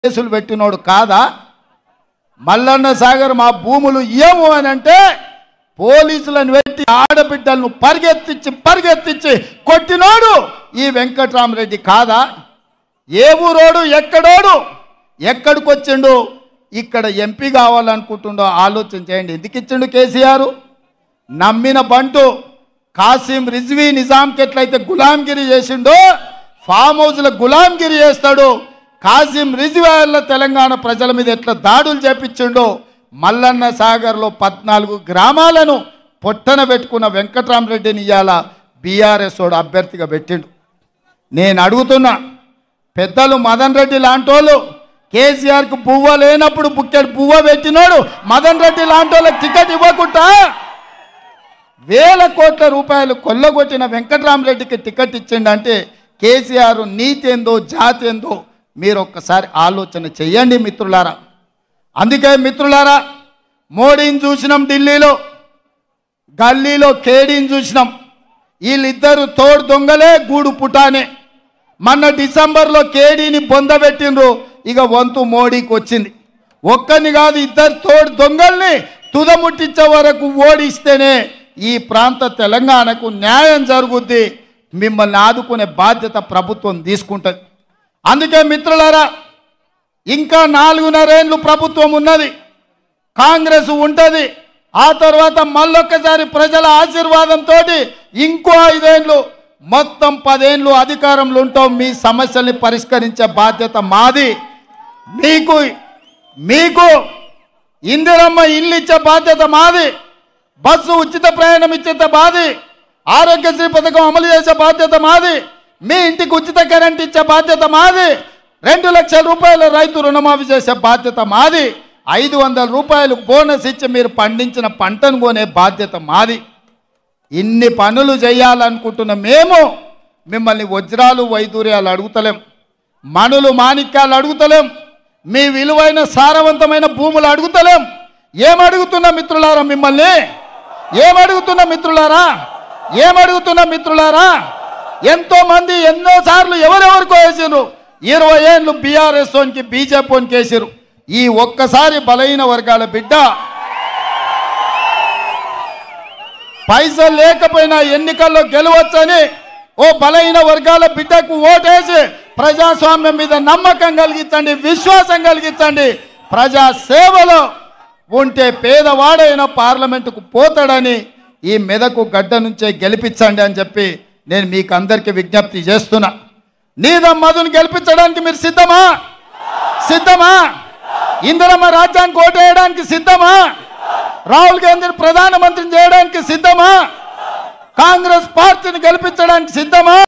కేసులు పెట్టినోడు కాదా మల్లన్న సాగర్ మా భూములు ఇయ్యము అని అంటే పోలీసులను పెట్టి ఆడబిడ్డలను పరిగెత్తించి పరిగెత్తించి కొట్టినోడు ఈ వెంకట్రామరెడ్డి కాదా ఏ ఊరోడు ఎక్కడోడు ఎక్కడికి వచ్చిండు ఇక్కడ ఎంపీ కావాలనుకుంటుండో ఆలోచన చేయండి ఎందుకు ఇచ్చిండు కేసీఆర్ నమ్మిన బంటు కాసిం రిజ్వీ నిజాంకి ఎట్లయితే గులాంగిరి చేసిండో ఫామ్ హౌస్లో గులాంగిరి చేస్తాడు కాసిం రిజ్వీ వల్ల తెలంగాణ ప్రజల మీద ఎట్లా దాడులు చేపించిండో మల్లన్న సాగర్లో పద్నాలుగు గ్రామాలను పొట్టన పెట్టుకున్న వెంకట్రామరెడ్డిని ఇవాళ బీఆర్ఎస్ వాడు అభ్యర్థిగా పెట్టిండు నేను అడుగుతున్నా పెద్దలు మదన్ రెడ్డి లాంటోళ్ళు కేసీఆర్కు పువ్వ లేనప్పుడు బుక్కెడు పువ్వ పెట్టినోడు మదన్ రెడ్డి లాంటి వాళ్ళకి టికెట్ ఇవ్వకుండా వేల కోట్ల రూపాయలు కొల్లగొట్టిన వెంకట్రామరెడ్డికి టికెట్ ఇచ్చిండంటే కేసీఆర్ నీతి ఏందో జాతి ఏందో మీరు ఒక్కసారి ఆలోచన చెయ్యండి మిత్రులారా అందుకే మిత్రులారా మోడీని చూసినాం ఢిల్లీలో గల్లీలో కేడీని చూసినాం వీళ్ళిద్దరు తోడు దొంగలే గూడు పుటానే మొన్న డిసెంబర్లో కేడీని బొందబెట్టిండ్రు ఇక వంతు మోడీకి వచ్చింది ఒక్కరిని కాదు ఇద్దరు తోడు దొంగల్ని తుదముట్టించే వరకు ఓడిస్తేనే ఈ ప్రాంత తెలంగాణకు న్యాయం జరుగుద్ది మిమ్మల్ని ఆదుకునే బాధ్యత ప్రభుత్వం తీసుకుంటుంది అందుకే మిత్రులారా ఇంకా నాలుగున్నరేళ్ళు ప్రభుత్వం ఉన్నది కాంగ్రెస్ ఉంటుంది ఆ తర్వాత మళ్ళొక్కసారి ప్రజల ఆశీర్వాదంతో ఇంకో ఐదేళ్ళు మొత్తం పదేళ్ళు అధికారంలో ఉంటాం మీ సమస్యల్ని పరిష్కరించే బాధ్యత మాది మీకు మీకు ఇందిరమ్మ ఇల్లు ఇచ్చే బాధ్యత మాది బస్సు ఉచిత ప్రయాణం ఇచ్చే బాధి ఆరోగ్యశ్రీ పథకం అమలు చేసే బాధ్యత మాది మీ ఇంటికి ఉచిత కరెంట్ ఇచ్చే బాధ్యత మాది రెండు లక్షల రూపాయల రైతు రుణమాఫీ చేసే బాధ్యత మాది ఐదు వందల రూపాయలు బోనస్ ఇచ్చి మీరు పండించిన పంటను కొనే బాధ్యత మాది ఇన్ని పనులు చేయాలనుకుంటున్న మేము మిమ్మల్ని వజ్రాలు వైదూర్యాలు అడుగుతలేం మణులు మాణిక్యాలు అడుగుతలేం మీ విలువైన సారవంతమైన భూములు అడుగుతలేం ఏమడుగుతున్నా మిత్రులారా మిమ్మల్ని ఏమడుగుతున్నా మిత్రులారా ఏమడుగుతున్నా మిత్రులారా ఎంతో మంది ఎన్నో సార్లు ఎవరెవరికో వేసారు ఇరవై ఏళ్ళు బీఆర్ఎస్ ఓన్కి బీజేపీ ఓన్కి వేసారు ఈ ఒక్కసారి బలహీన వర్గాల బిడ్డ పైసలు లేకపోయినా ఎన్నికల్లో గెలవచ్చని ఓ బలహీన వర్గాల బిడ్డకు ఓటేసి ప్రజాస్వామ్యం మీద నమ్మకం కలిగించండి విశ్వాసం కలిగించండి ప్రజా సేవలో ఉంటే పేదవాడైన పార్లమెంటుకు పోతాడని ఈ మెదకు గడ్డ నుంచే గెలిపించండి అని చెప్పి నేను మీకు అందరికీ విజ్ఞప్తి చేస్తున్నా నీదం మధుని గెలిపించడానికి మీరు సిద్ధమా సిద్ధమా ఇందిరమ్మ రాజ్యానికి ఓటేయడానికి సిద్ధమా రాహుల్ గాంధీని ప్రధానమంత్రిని చేయడానికి సిద్ధమా కాంగ్రెస్ పార్టీని గెలిపించడానికి సిద్ధమా